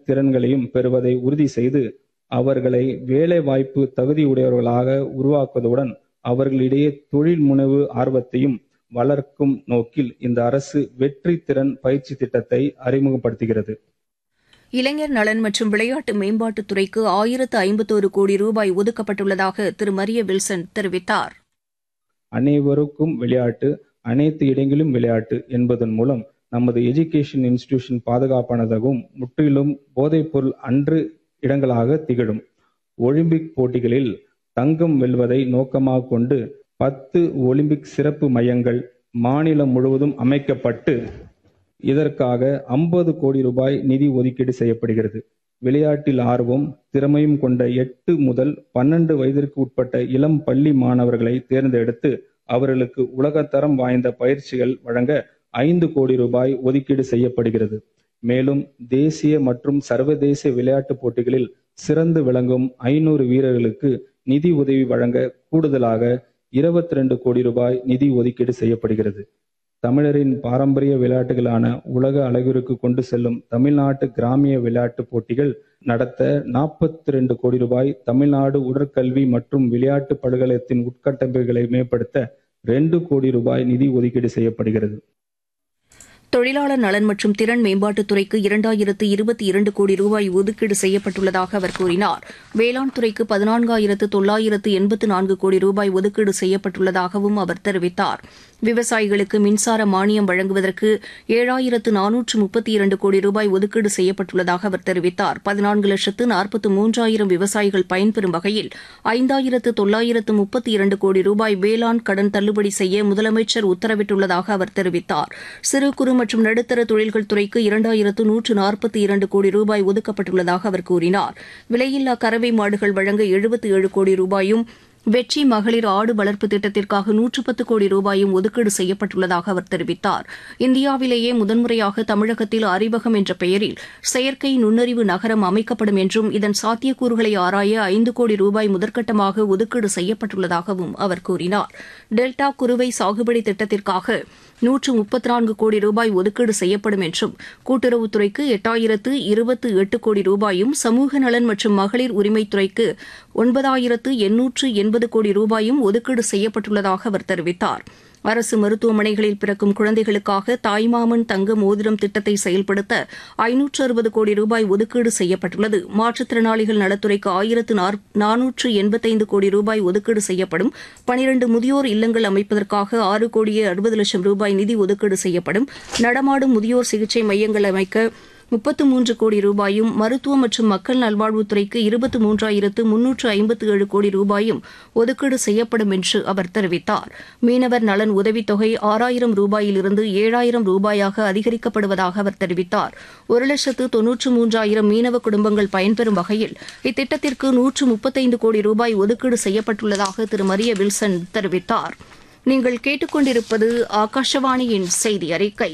திறன்களையும் பெறுவதை உறுதி செய்து அவர்களை வேலைவாய்ப்பு தகுதியுடையவர்களாக உருவாக்குவதுடன் அவர்களிடையே தொழில் முனைவு ஆர்வத்தையும் வளர்க்கும் நோக்கில் இந்த அரசு வெற்றி திறன் பயிற்சி திட்டத்தை அறிமுகப்படுத்துகிறது இளைஞர் நலன் மற்றும் விளையாட்டு மேம்பாட்டுத் துறைக்கு ஆயிரத்து ஐம்பத்தோரு கோடி ரூபாய் ஒதுக்கப்பட்டுள்ளதாக திரு மரிய வில்சன் தெரிவித்தார் அனைவருக்கும் விளையாட்டு அனைத்து இடங்களிலும் விளையாட்டு என்பதன் மூலம் நமது எஜுகேஷன் இன்ஸ்டிடியூஷன் பாதுகாப்பானதாகவும் முற்றிலும் போதைப்பொருள் அன்று இடங்களாக திகழும் ஒலிம்பிக் போட்டிகளில் தங்கம் வெல்வதை நோக்கமாக கொண்டு பத்து ஒலிம்பிக் சிறப்பு மையங்கள் மாநிலம் முழுவதும் அமைக்கப்பட்டு இதற்காக ஐம்பது கோடி ரூபாய் நிதி ஒதுக்கீடு செய்யப்படுகிறது விளையாட்டில் ஆர்வம் திறமையும் கொண்ட எட்டு முதல் பன்னெண்டு வயதிற்கு உட்பட்ட இளம் பள்ளி மாணவர்களை தேர்ந்தெடுத்து அவர்களுக்கு உலகத்தரம் வாய்ந்த பயிற்சிகள் வழங்க ஐந்து கோடி ரூபாய் ஒதுக்கீடு செய்யப்படுகிறது மேலும் தேசிய மற்றும் சர்வதேச விளையாட்டுப் போட்டிகளில் சிறந்து விளங்கும் ஐநூறு வீரர்களுக்கு நிதி உதவி வழங்க கூடுதலாக இருபத்தி ரெண்டு கோடி ரூபாய் நிதி ஒதுக்கீடு செய்யப்படுகிறது தமிழரின் பாரம்பரிய விளையாட்டுகளான உலக அளவிற்கு கொண்டு செல்லும் தமிழ்நாட்டு கிராமிய விளையாட்டு போட்டிகள் நடத்த நாற்பத்தி ரெண்டு கோடி ரூபாய் தமிழ்நாடு உடற்கல்வி மற்றும் விளையாட்டு பல்கலைத்தின் உட்கட்டமைப்புகளை மேம்படுத்த ரெண்டு கோடி ரூபாய் நிதி ஒதுக்கீடு செய்யப்படுகிறது தொழிலாளர் நலன் மற்றும் திறன் மேம்பாட்டுத் துறைக்கு இரண்டாயிரத்து இருபத்தி இரண்டு கோடி ரூபாய் ஒதுக்கீடு செய்யப்பட்டுள்ளதாக அவர் கூறினார் வேளாண் துறைக்கு பதினான்காயிரத்து தொள்ளாயிரத்து எண்பத்து நான்கு கோடி ரூபாய் ஒதுக்கீடு செய்யப்பட்டுள்ளதாகவும் அவர் தெரிவித்தார் விவசாயிகளுக்கு மின்சார மானியம் வழங்குவதற்கு ஏழாயிரத்து நானூற்று முப்பத்தி இரண்டு கோடி ரூபாய் ஒதுக்கீடு செய்யப்பட்டுள்ளதாக அவர் தெரிவித்தார் பதினான்கு லட்சத்து நாற்பத்து மூன்றாயிரம் விவசாயிகள் பயன்பெறும் வகையில் ஐந்தாயிரத்து தொள்ளாயிரத்து முப்பத்தி இரண்டு கோடி ரூபாய் வேளாண் கடன் தள்ளுபடி செய்ய முதலமைச்சர் உத்தரவிட்டுள்ளதாக அவர் தெரிவித்தார் சிறு குறு மற்றும் நடுத்தர தொழில்கள் துறைக்கு இரண்டாயிரத்து நூற்று நாற்பத்தி இரண்டு கோடி ரூபாய் ஒதுக்கப்பட்டுள்ளதாக அவர் கூறினார் விலையில்லா கறவை மாடுகள் வழங்க எழுபத்தி ஏழு கோடி ரூபாயும் வெற்றி மகளிர் ஆடு வளர்ப்பு திட்டத்திற்காக நூற்று பத்து கோடி ரூபாயும் ஒதுக்கீடு செய்யப்பட்டுள்ளதாக அவர் தெரிவித்தார் இந்தியாவிலேயே முதன்முறையாக தமிழகத்தில் அறிவகம் என்ற பெயரில் செயற்கை நுண்ணறிவு நகரம் அமைக்கப்படும் என்றும் இதன் சாத்தியக்கூறுகளை ஆராய ஐந்து கோடி ரூபாய் முதற்கட்டமாக ஒதுக்கீடு செய்யப்பட்டுள்ளதாகவும் அவர் கூறினார் டெல்டா குறுவை சாகுபடி திட்டத்திற்காக நூற்று முப்பத்தி நான்கு கோடி ரூபாய் ஒதுக்கீடு செய்யப்படும் என்றும் கூட்டுறவுத்துறைக்கு எட்டாயிரத்து இருபத்து எட்டு கோடி ரூபாயும் சமூக நலன் மற்றும் மகளிர் உரிமைத்துறைக்கு ஒன்பதாயிரத்து எண்ணூற்று எண்பது கோடி ரூபாயும் ஒதுக்கீடு செய்யப்பட்டுள்ளதாக அவர் தெரிவித்தார் அரசு மருத்துவமனைகளில் பிறக்கும் குழந்தைகளுக்காக தாய்மாமன் தங்க மோதிரம் திட்டத்தை செயல்படுத்த ஐநூற்று அறுபது கோடி ரூபாய் ஒதுக்கீடு செய்யப்பட்டுள்ளது மாற்றுத்திறனாளிகள் நலத்துறைக்கு ஆயிரத்து நானூற்று எண்பத்தைந்து கோடி ரூபாய் ஒதுக்கீடு செய்யப்படும் பனிரண்டு முதியோர் இல்லங்கள் அமைப்பதற்காக ஆறு கோடியே அறுபது லட்சம் ரூபாய் நிதி ஒதுக்கீடு செய்யப்படும் நடமாடும் முதியோர் சிகிச்சை மையங்கள் அமைக்க முப்பத்து மூன்று கோடி ரூபாயும் மருத்துவ மற்றும் மக்கள் நல்வாழ்வுத்துறைக்கு இருபத்து மூன்றாயிரத்து முன்னூற்று ஐம்பத்து ஏழு கோடி ரூபாயும் ஒதுக்கீடு செய்யப்படும் என்று அவர் தெரிவித்தார் மீனவர் நலன் உதவித்தொகை ஆறாயிரம் ரூபாயிலிருந்து ஏழாயிரம் ரூபாயாக அதிகரிக்கப்படுவதாக அவர் தெரிவித்தார் ஒரு லட்சத்து தொன்னூற்று மூன்றாயிரம் மீனவ குடும்பங்கள் பயன்பெறும் வகையில் இத்திட்டத்திற்கு நூற்று முப்பத்தைந்து கோடி ரூபாய் ஒதுக்கீடு செய்யப்பட்டுள்ளதாக திரு மரிய வில்சன் தெரிவித்தார் நீங்கள் கேட்டுக்கொண்டிருப்பது ஆகாஷவாணியின் செய்தி அறிக்கை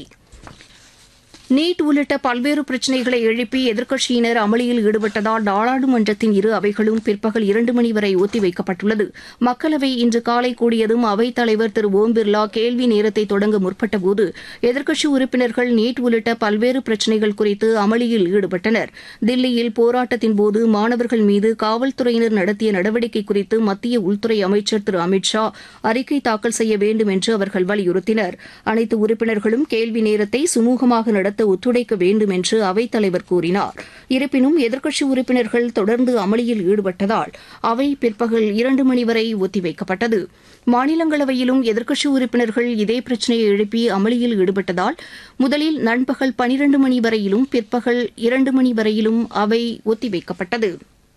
நீட் உள்ளிட்ட பல்வேறு பிரச்சினைகளை எழுப்பி எதிர்க்கட்சியினர் அமளியில் ஈடுபட்டதால் நாடாளுமன்றத்தின் இரு அவைகளும் பிற்பகல் இரண்டு மணி வரை ஒத்திவைக்கப்பட்டுள்ளது மக்களவை இன்று காலை கூடியதும் அவைத் தலைவர் திரு ஓம் பிர்லா கேள்வி நேரத்தை தொடங்க முற்பட்டபோது எதிர்க்கட்சி உறுப்பினர்கள் நீட் உள்ளிட்ட பல்வேறு பிரச்சினைகள் குறித்து அமளியில் ஈடுபட்டனர் தில்லியில் போராட்டத்தின் போது மாணவர்கள் மீது காவல்துறையினர் நடத்திய நடவடிக்கை குறித்து மத்திய உள்துறை அமைச்சர் திரு அமித் ஷா அறிக்கை தாக்கல் செய்ய வேண்டும் என்று அவர்கள் வலியுறுத்தினர் அனைத்து உறுப்பினர்களும் கேள்வி நேரத்தை சுமூகமாக நடத்த நடத்த ஒத்துழைக்க வேண்டும் என்று அவைத்தலைவர் கூறினார் இருப்பினும் எதிர்க்கட்சி உறுப்பினர்கள் தொடர்ந்து அமளியில் ஈடுபட்டதால் அவை பிற்பகல் இரண்டு மணி வரை ஒத்திவைக்கப்பட்டது மாநிலங்களவையிலும் எதிர்க்கட்சி உறுப்பினர்கள் இதே பிரச்சினையை எழுப்பி அமளியில் ஈடுபட்டதால் முதலில் நண்பகல் பனிரண்டு மணி வரையிலும் பிற்பகல் இரண்டு மணி வரையிலும் அவை ஒத்திவைக்கப்பட்டது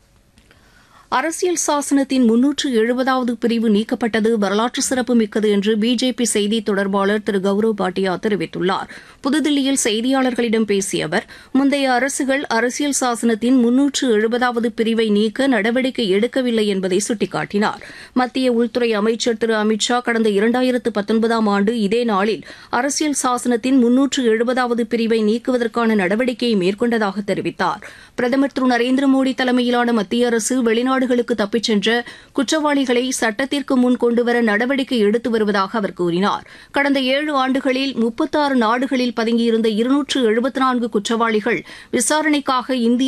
அரசியல் சாசனத்தின் முன்னூற்று எழுபதாவது பிரிவு நீக்கப்பட்டது வரலாற்று சிறப்புமிக்கது என்று பிஜேபி செய்தி தொடர்பாளர் திரு கௌரவ் பாட்டியா தெரிவித்துள்ளார் புதுதில்லியில் செய்தியாளர்களிடம் பேசிய அவர் முந்தைய அரசுகள் அரசியல் சாசனத்தின் முன்னூற்று எழுபதாவது பிரிவை நீக்க நடவடிக்கை எடுக்கவில்லை என்பதை சுட்டிக்காட்டினார் மத்திய உள்துறை அமைச்சர் திரு அமித் ஷா கடந்த இரண்டாயிரத்து பத்தொன்பதாம் ஆண்டு இதே நாளில் அரசியல் சாசனத்தின் முன்னூற்று எழுபதாவது பிரிவை நீக்குவதற்கான நடவடிக்கையை மேற்கொண்டதாக தெரிவித்தார் பிரதமர் திரு நரேந்திர மோடி தலைமையிலான மத்திய அரசு வெளிநாடு நாடுகளுக்கு தப்பிச் சென்ற குற்றவாளிகளை சட்டத்திற்கு முன் கொண்டுவர நடவடிக்கை எடுத்து வருவதாக அவர் கூறினார் கடந்த ஏழு ஆண்டுகளில் முப்பத்தாறு நாடுகளில் பதுங்கியிருந்த இருநூற்று எழுபத்தி நான்கு குற்றவாளிகள் விசாரணைக்காக இந்திய